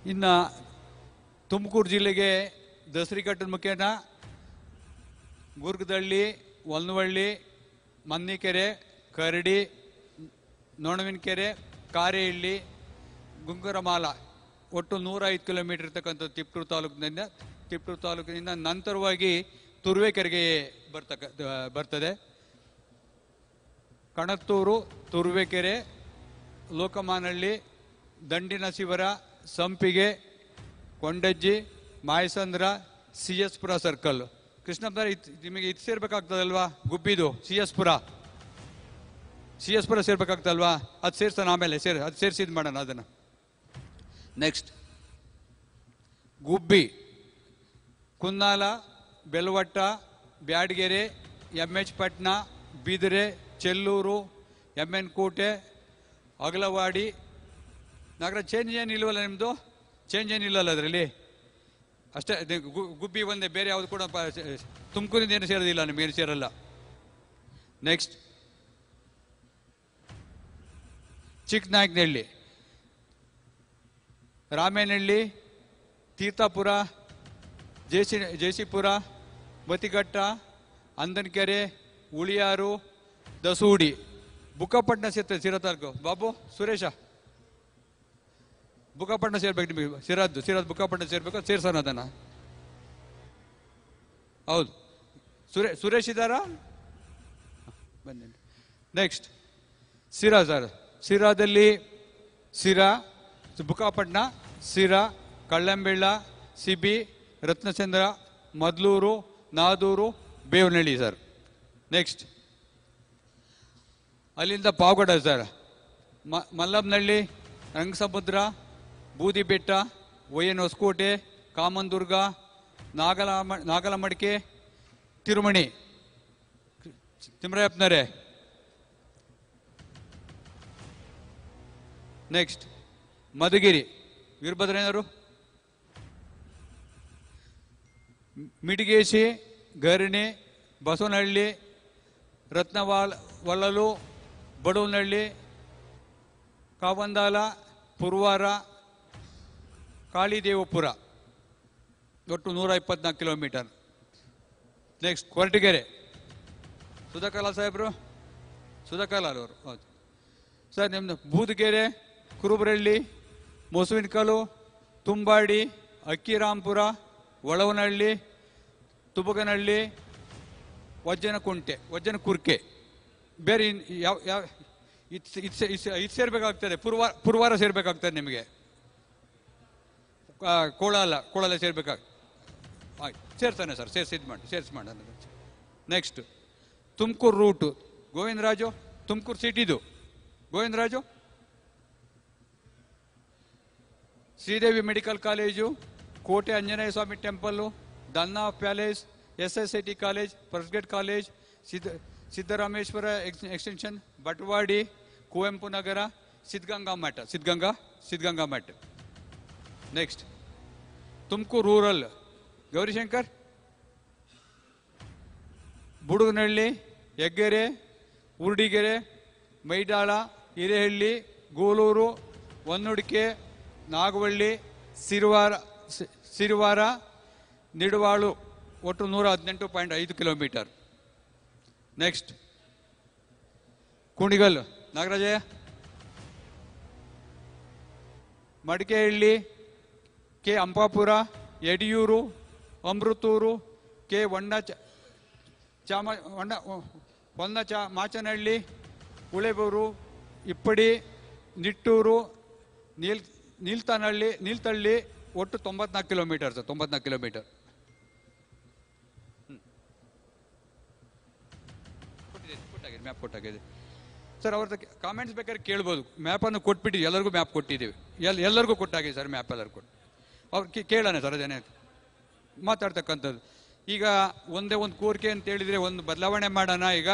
ಇನ್ನು ತುಮಕೂರು ಜಿಲ್ಲೆಗೆ ದಸರಿಘಟ್ಟದ ಮುಖೇನ ಗುರ್ಗದಳ್ಳಿ ಹೊಲ್ನವಳ್ಳಿ ಮನ್ನಿಕೆರೆ ಕರಡಿ ನೊಣವಿನಕೆರೆ ಕಾರೆಹಳ್ಳಿ ಗುಂಗುರಮಾಲ ಒಟ್ಟು ನೂರ ಐದು ಕಿಲೋಮೀಟರ್ ಇರ್ತಕ್ಕಂಥ ತಿಪ್ಟೂರು ತಾಲೂಕಿನಿಂದ ತಿಪ್ಟೂರು ತಾಲೂಕಿನಿಂದ ನಂತರವಾಗಿ ತುರುವೇಕೆರೆಗೆ ಬರ್ತಕ್ಕ ಬರ್ತದೆ ಕಣತ್ತೂರು Turuvekere ಲೋಕಮಾನಹಳ್ಳಿ Dandina Shivara Sampige Kondajji Mayasandra C S Pura circle ಕೃಷ್ಣಪ್ಪನವ್ರೆ ಇತ್ ನಿಮಗೆ ಇದು ಸೇರ್ಬೇಕಾಗ್ತದಲ್ವಾ ಗುಬ್ಬಿದು C S Pura C S Pura ಸೇರ್ಬೇಕಾಗ್ತಲ್ವಾ ಅದು ಸೇರ್ಸೋಣ ಆಮೇಲೆ ಸೇರ್ ಅದು ಸೇರಿಸಿ ಇದು ಮಾಡೋಣ ಅದನ್ನು next Gubbi Kunnala Belavatta Byadagere M H Patna Bidare Cheluru M N Kote Agalavadi ನಗರ ಚೇಂಜ್ ಏನು ಇಲ್ವಲ್ಲ ನಿಮ್ಮದು ಚೇಂಜ್ ಏನು ಇಲ್ಲಲ್ಲ ಅದರಲ್ಲಿ ಅಷ್ಟೇ ಇದು ಗು- ಗುಬ್ಬಿ ಒಂದೇ ಬೇರೆ ಯಾವುದು ಕೂಡ ತುಮಕೂರಿಂದ ಏನು ಸೇರೋದಿಲ್ಲ ನಿಮಗೇನು ಸೇರಲ್ಲ ನೆಕ್ಸ್ಟ್ ಚಿಕ್ಕನಾಯಕನಹಳ್ಳಿ ರಾಮೇನಹಳ್ಳಿ ತೀರ್ಥಪುರ ಜೇಸಿ ಜೇಸಿಪುರ ಮತಿಘಟ್ಟ ಅಂದನಕೆರೆ ಉಳಿಯಾರು ದಸೂಡಿ ಬುಕ್ಕಪಟ್ಟಣ ಸೇರ್ತದೆ ಸಿರಾ ತಾಲೂಕು ಬಾಬು ಸುರೇಶ ಬುಕ್ಕಪಟ್ಟಣ ಸೇರ್ಬೇಕು ನಿಮಗೆ ಸಿರಾದ್ದು ಸಿರಾದ್ ಬುಕ್ಕಪಟ್ಟಣ ಸೇರ್ಬೇಕು ಸೇರ್ಸೋಣ ಅದನ್ನ ಹೌದು ಸುರೇ ಸುರೇಶ್ ಇದ್ದಾರಾ ಬನ್ನಿ ನೆಕ್ಸ್ಟ್ ಸಿರಾ ಸರ್ ಸಿರಾದಲ್ಲಿ Sira Bukkapattana Sira Kallambella C B Ratnachandra Maduluru Naduru Bevanahalli sir next ಅಲ್ಲಿಂದ ಪಾವಗಡ ಸರ್ ಮ ಮಲ್ಲಮ್ನಹಳ್ಳಿ ರಂಗಸಮುದ್ರ ಬೂದಿಬೆಟ್ಟ ಒಯ್ಯನ್ ಹೊಸಕೋಟೆ ಕಾಮನ್ದುರ್ಗ ನಾಗಲಮ ನಾಗಲಮಡಿಕೆ ತಿರುಮಣಿ ತಿಮ್ರಯಪ್ಪನರೇ ನೆಕ್ಸ್ಟ್ ಮಧುಗಿರಿ ವೀರಭದ್ರಯ್ಯನವರು ಮಿಡಿಗೇಶಿ ಗರಣಿ ಬಸವನಹಳ್ಳಿ ರತ್ನವಾಲ್ ವಲ್ಲಲು ಬಡವನಹಳ್ಳಿ ಕಾವಂದಾಲ ಪುರ್ವಾರ ಕಾಳಿದೇವಪುರ ಒಟ್ಟು ನೂರ ಇಪ್ಪತ್ನಾಲ್ಕು ಕಿಲೋಮೀಟರ್ ನೆಕ್ಸ್ಟ್ ಕೊರಟಗೆರೆ ಸುಧಾಕಲಾ ಸಾಹೇಬರು ಸುಧಾಕಲಾಲ್ ಅವರು ಹೌದು ಸರ್ ನಿಮ್ಮದು ಬೂದಗೆರೆ ಕುರುಬರಳ್ಳಿ ಮೊಸುವಿನಕಲ್ಲು ತುಂಬಾಡಿ ಅಕ್ಕಿರಾಂಪುರ ಒಳವನಹಳ್ಳಿ ತುಬಗನಹಳ್ಳಿ ವಜ್ಜನಕುಂಟೆ ವಜ್ಜನಕುರ್ಕೆ ಬೇರೆ ಇನ್- ಯಾವ ಯಾವ ಇದು ಇದು ಸೇರ್ಬೇಕಾಗ್ತದೆ ಪುರ್ವಾರ ಪುರ್ವಾರ ಸೇರ್ಬೇಕಾಗ್ತದೆ ನಿಮಗೆ ಆ, ಕೋಲಾಲ ಕೋಲಾಲ ಸೇರ್ಬೇಕಾಗ ಆಯ್ತು ಸೇರ್ತಾನೆ ಸರ್ ಸೇರಿಸಿ ಇದು ಮಾಡಿ ಸೇರಿಸಿ ಮಾಡೋಣ ನೆಕ್ಸ್ಟ್ ತುಮಕೂರು ರೂಟು ಗೋವಿಂದರಾಜು ತುಮಕೂರು ಸಿಟಿದು Govindaraju Shridevi medical college Kote Anjaneya Swami temple ದನ್ನಾ palace S S I T college first gate college ಸಿದ್ಧ ಸಿದ್ದರಾಮೇಶ್ವರ ಎಕ್ಸ್ extension Batwadi Kuvempu Nagar Siddaganga Math Siddaganga Siddaganga Math next Tumakuru rural Gowrishankar Budugunahalli Heggere Urudigere Maidala Hirehalli Goluru Honnudike Nagavalli Siruvara ಸಿ- ಸಿರುವಾರ ನಿಡುವಾಳು ಒಟ್ಟು ನೂರ ಹದಿನೆಂಟು ಪಾಯಿಂಟ್ ಐದು kilometre next Kunigal Nagarajaiah Madikehalli K Ampapura Yadiyur Amrutur K ಹೊಂಡ ಚ ಚಾಮ ಹೊಂಡ ಹೊನ್ನ ಚಾ ಮಾಚನಹಳ್ಳಿ ಉಳೆಬೂರು ಇಪ್ಪಡಿ ನಿಟ್ಟೂರು ನೀಲ್ ನೀಲ್ತನಹಳ್ಳಿ ನೀಲ್ತಳ್ಳಿ ಒಟ್ಟು ತೊಂಬತ್ನಾಲ್ಕು ಕಿಲೋಮೀಟರ್ ಸರ್ ತೊಂಬತ್ನಾಲ್ಕು ಕಿಲೋಮೀಟರ್ ಕೊಟ್ಟಾಗಿದೆ ಮ್ಯಾಪ್ ಕೊಟ್ಟಾಗಿದೆ ಸರ್ ಅವ್ರದ್ದು ಕಾಮೆಂಟ್ಸ್ ಬೇಕಾದ್ರೆ ಕೇಳ್ಬೋದು ಮ್ಯಾಪನ್ನು ಕೊಟ್ಬಿಟ್ಟು ಎಲ್ಲರಿಗೂ ಮ್ಯಾಪ್ ಕೊಟ್ಟಿದ್ದೀವಿ ಎಲ್ ಎಲ್ಲರಿಗೂ ಕೊಟ್ಟಾಗಿದೆ ಸರ್ ಮ್ಯಾಪ್ ಎಲ್ಲರಿಗೂ ಕೊಟ್ಟು ಅವ್ರು ಕೇ- ಕೇಳೋಣ ಸರ್ ಅದೇನೇ ಮಾತಾಡ್ತಕ್ಕಂಥದ್ದು ಈಗ ಒಂದೇ ಒಂದು ಕೋರಿಕೆ ಅಂತ ಹೇಳಿದ್ರೆ ಒಂದು ಬದಲಾವಣೆ ಮಾಡೋಣ ಈಗ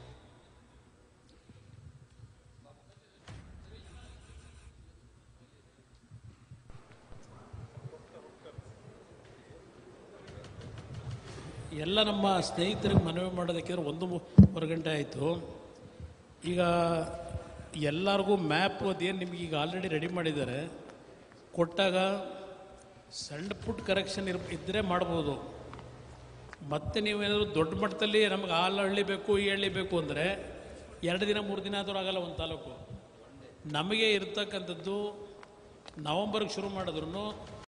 ಎಲ್ಲ ನಮ್ಮ ಸ್ನೇಹಿತರಿಗೆ ಮನವಿ ಮಾಡೋದಕ್ಕೆ ಒಂದೂವರೆ ಗಂಟೆ ಆಯಿತು ಈಗ ಎಲ್ಲರಿಗೂ ಮ್ಯಾಪ್ ಅದೇನು ನಿಮ್ಗೆ ಈಗ ಆಲ್ರೆಡಿ ರೆಡಿ ಮಾಡಿದ್ದಾರೆ ಕೊಟ್ಟಾಗ ಸಣ್ಣ ಪುಟ್ಟ ಕರೆಕ್ಷನ್ ಇರ್ ಇದ್ದರೆ ಮಾಡ್ಬೋದು ಮತ್ತೆ ನೀವೇನಾದರೂ ದೊಡ್ಡ ಮಟ್ಟದಲ್ಲಿ ನಮ್ಗೆ ಆ ಹಳ್ಳಿ ಬೇಕು ಈ ಹಳ್ಳಿ ಬೇಕು ಅಂದರೆ ಎರಡು ದಿನ ಮೂರು ದಿನ ಆದರೂ ಆಗಲ್ಲ ಒಂದು ತಾಲೂಕು ನಮಗೆ ಇರ್ತಕ್ಕಂಥದ್ದು ನವಂಬರ್ಗೆ ಶುರು ಮಾಡಿದ್ರು